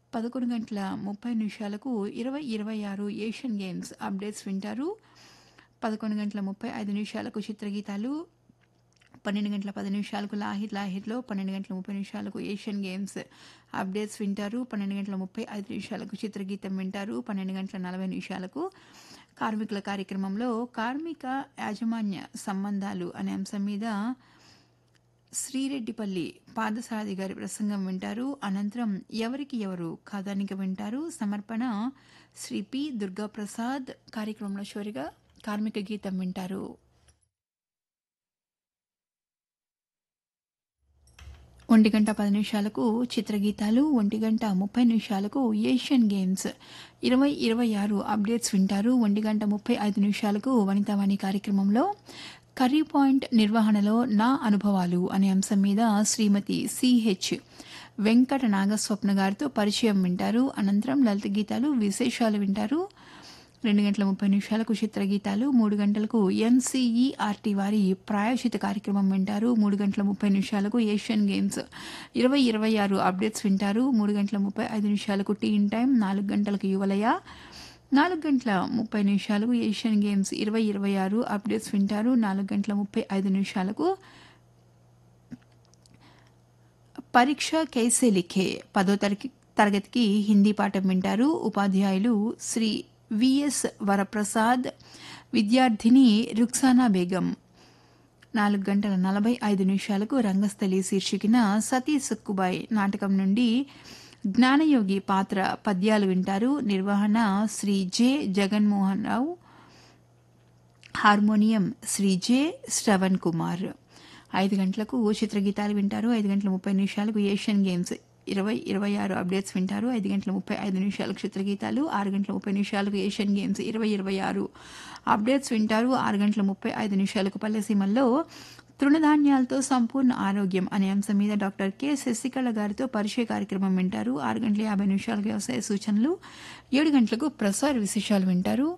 పదకొండు గంటల ముప్పై నిమిషాలకు ఇరవై ఇరవై ఆరు ఏషియన్ గేమ్స్ అప్డేట్స్ వింటారు పదకొండు గంటల ముప్పై ఐదు నిమిషాలకు చిత్రగీతాలు పన్నెండు గంటల పది నిమిషాలకు లాహిర్ లాహిర్లో పన్నెండు గంటల ముప్పై నిమిషాలకు ఏషియన్ గేమ్స్ అప్డేట్స్ వింటారు పన్నెండు గంటల ముప్పై ఐదు నిమిషాలకు చిత్రగీతం వింటారు పన్నెండు గంటల నలభై నిమిషాలకు కార్మికుల కార్యక్రమంలో కార్మిక యాజమాన్య సంబంధాలు అనే అంశం మీద శ్రీరెడ్డిపల్లి పాదసారథి గారి ప్రసంగం వింటారు అనంతరం ఎవరికి ఎవరు కథానిక వింటారు సమర్పణ శ్రీ పి దుర్గాప్రసాద్ కార్యక్రమంలో చివరిగా కార్మిక గీతం వింటారు ఒంటి గంట పది నిమిషాలకు చిత్రగీతాలు ఒంటి గంట ముప్పై నిమిషాలకు ఏషియన్ గేమ్స్ ఇరవై ఇరవై ఆరు అప్డేట్స్ వింటారు ఒంటి గంట ముప్పై ఐదు నిమిషాలకు వనితావాణి కార్యక్రమంలో కర్రీ పాయింట్ నిర్వహణలో నా అనుభవాలు అనే అంశం మీద శ్రీమతి సిహెచ్ వెంకట నాగస్వప్న గారితో పరిచయం వింటారు అనంతరం లలిత గీతాలు విశేషాలు వింటారు రెండు గంటల ముప్పై నిమిషాలకు చిత్రగీతాలు మూడు గంటలకు ఎన్సీఈఆర్టీ వారి ప్రాయోజిత కార్యక్రమం వింటారు మూడు గంటల ముప్పై నిమిషాలకు ఏషియన్ గేమ్స్ ఇరవై ఇరవై ఆరు అప్డేట్స్ వింటారు మూడు గంటల ముప్పై ఐదు నిమిషాలకు టీన్ టైం నాలుగు గంటలకు యువలయ నాలుగు గంటల ముప్పై నిమిషాలకు ఏషియన్ గేమ్స్ ఇరవై ఇరవై ఆరు అప్డేట్స్ వింటారు నాలుగు గంటల ముప్పై ఐదు నిమిషాలకు పరీక్ష కైసే లిఖే పదో తరగతి తరగతికి హిందీ పాఠం వింటారు ఉపాధ్యాయులు శ్రీ విఎస్ వరప్రసాద్ విద్యార్థిని రుక్సానా బేగం నాలుగు గంటల నలభై ఐదు నిమిషాలకు రంగస్థలి శీర్షికన సతీ సక్కుబాయ్ నాటకం నుండి జ్ఞానయోగి పాత్ర పద్యాలు వింటారు నిర్వహణ Shri J Jaganmohan Rao harmonium Shri J Shravan Kumar ఐదు గంటలకు చిత్రగీతాలు వింటారు ఐదు గంటల ముప్పై నిమిషాలకు ఏషియన్ గేమ్స్ ఇరవై ఇరవై ఆరు అప్డేట్స్ వింటారు ఐదు గంటల ముప్పై ఐదు నిమిషాలకు చిత్రగీతాలు ఆరు గంటల ముప్పై నిమిషాలకు ఏషియన్ గేమ్స్ ఇరవై ఇరవై ఆరు అప్డేట్స్ వింటారు ఆరు గంటల ముప్పై ఐదు నిమిషాలకు పల్లెసీమల్లో తృణధాన్యాలతో సంపూర్ణ ఆరోగ్యం అనే అంశం మీద డాక్టర్ కె శశికళ గారితో పరిచయ కార్యక్రమం వింటారు ఆరు గంటల యాభై నిమిషాలకు వ్యవసాయ సూచనలు ఏడు గంటలకు ప్రసార విశేషాలు వింటారు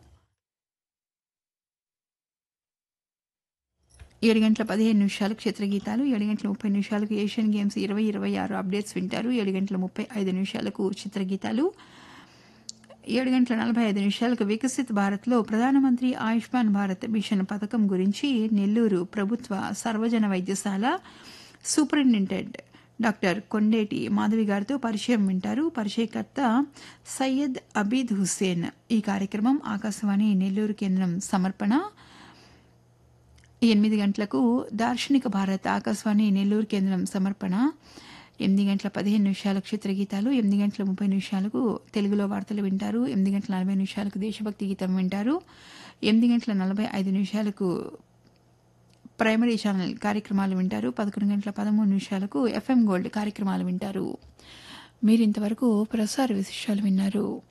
ఏడు గంటల పదిహేను నిమిషాలకు చిత్రగీతాలు ఏడు గంటల ముప్పై నిమిషాలకు ఏషియన్ గేమ్స్ ఇరవై ఇరవై ఆరు అప్డేట్స్ వింటారు ఏడు గంటల ముప్పై ఐదు నిమిషాలకు చిత్రగీతాలు ఏడు గంటల నలభై ఐదు నిమిషాలకు వికసిత్ భారత్లో ప్రధానమంత్రి ఆయుష్మాన్ భారత్ మిషన్ పథకం గురించి నెల్లూరు ప్రభుత్వ సర్వజన వైద్యశాల సూపరింటెండెంట్ డాక్టర్ కొండేటి మాధవి గారితో పరిచయం వింటారు పరిచయకర్త సయ్యద్ అబీద్ హుస్సేన్ ఈ కార్యక్రమం ఆకాశవాణి నెల్లూరు కేంద్రం సమర్పణ ఎనిమిది గంటలకు దార్శనిక భారత్ ఆకాశవాణి నెల్లూరు కేంద్రం సమర్పణ ఎనిమిది గంటల పదిహేను నిమిషాలకు చిత్రగీతాలు ఎనిమిది గంటల ముప్పై నిమిషాలకు తెలుగులో వార్తలు వింటారు ఎనిమిది గంటల నలభై నిమిషాలకు దేశభక్తి గీతం వింటారు ఎనిమిది గంటల నలభై ఐదు నిమిషాలకు ప్రైమరీ ఛానల్ కార్యక్రమాలు వింటారు పదకొండు గంటల పదమూడు నిమిషాలకు ఎఫ్ఎం గోల్డ్ కార్యక్రమాలు వింటారు మీరు ఇంతవరకు ప్రసార విశేషాలు విన్నారు